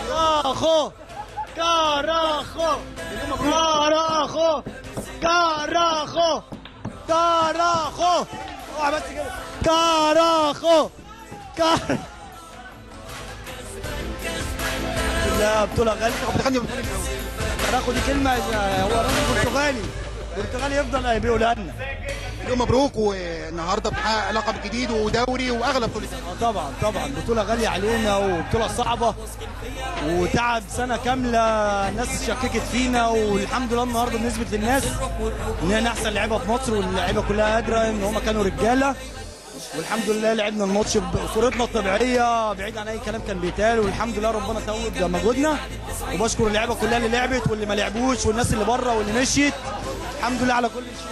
كاراخو كاراخو كاراخو كاراخو كاراخو اوعى بس كده كاراخو كار لا بطولة غالية بتغني بتغني الأول. كاراخو دي كلمة هو راجل برتغالي برتغالي يفضل بيقولها لنا اليوم مبروك والنهارده بتحقق لقب جديد ودوري واغلى بطوله آه طبعا طبعا بطولة غالية علينا وبطولة صعبة وتعب سنة كاملة الناس شككت فينا والحمد لله النهارده بنثبت للناس ان احنا احسن لعيبة في مصر واللعيبة كلها قادرة ان هم كانوا رجالة والحمد لله لعبنا الماتش بصورتنا الطبيعية بعيد عن اي كلام كان بيتقال والحمد لله ربنا توج مجهودنا وبشكر اللعيبة كلها اللي لعبت واللي ما لعبوش والناس اللي بره واللي مشيت الحمد لله على كل شيء